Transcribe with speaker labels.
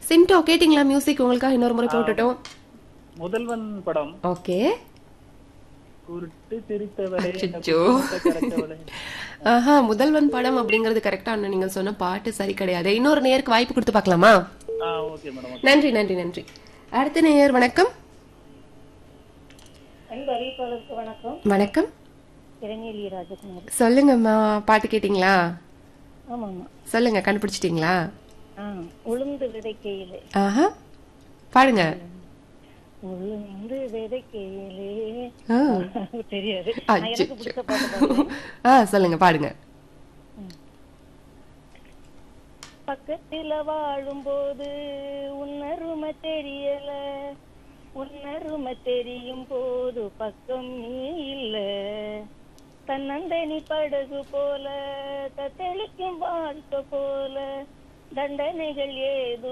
Speaker 1: சின்டோ கேட்டிங்களா மியூசிக் உங்களுக்காக இன்னொரு முறை போட்டுட்டோம்
Speaker 2: முதல்வன் படம்
Speaker 1: ஓகே
Speaker 2: குருட்டு சிரித்தவளே
Speaker 1: அச்சச்சோ.
Speaker 2: கரைத்தவளே
Speaker 1: ஆஹா முதல்வன் படம் அப்படிங்கிறது கரெக்டா நீங்க சொன்ன பாட்டு சரி கிடையாது இன்னொரு நேருக்கு வாய்ப்பு கொடுத்து பார்க்கலாமா
Speaker 2: ஆ ஓகே மேடம்
Speaker 1: நன்றி நன்றி நன்றி அடுத்த நேயர் வணக்கம்
Speaker 3: அன்பு அறிவிப்பாளருக்கு வணக்கம்
Speaker 1: வணக்கம்
Speaker 3: இளநீலி ராஜகுமாரி
Speaker 1: சொல்லுங்கம்மா பாட்டு கேட்டிங்களா
Speaker 3: ஆமாம்மா
Speaker 1: சொல்லுங்க கண்டுபிடிச்சிட்டீங்களா
Speaker 3: ஆ உளுந்து விதைக்கையிலே
Speaker 1: ஆஹா பாடுங்க
Speaker 3: உளுந்து விதைக்கையிலே
Speaker 1: ஆ.
Speaker 3: தெரியாது நான் எனக்கு
Speaker 1: அச்சச்சோ.
Speaker 3: பிடிச்ச பாட்டு பாடுறேன்.
Speaker 1: ஆ சொல்லுங்க பாடுங்க
Speaker 3: பக்கத்துல வாழும்போது உன்னருமை தெரியல உன்னருமை தெரியும் போது பக்கம் நீ இல்ல தன்னந்தனி படகு போல தத்தளிக்கும் வாழ்க்கை போல தண்டனைகள் ஏது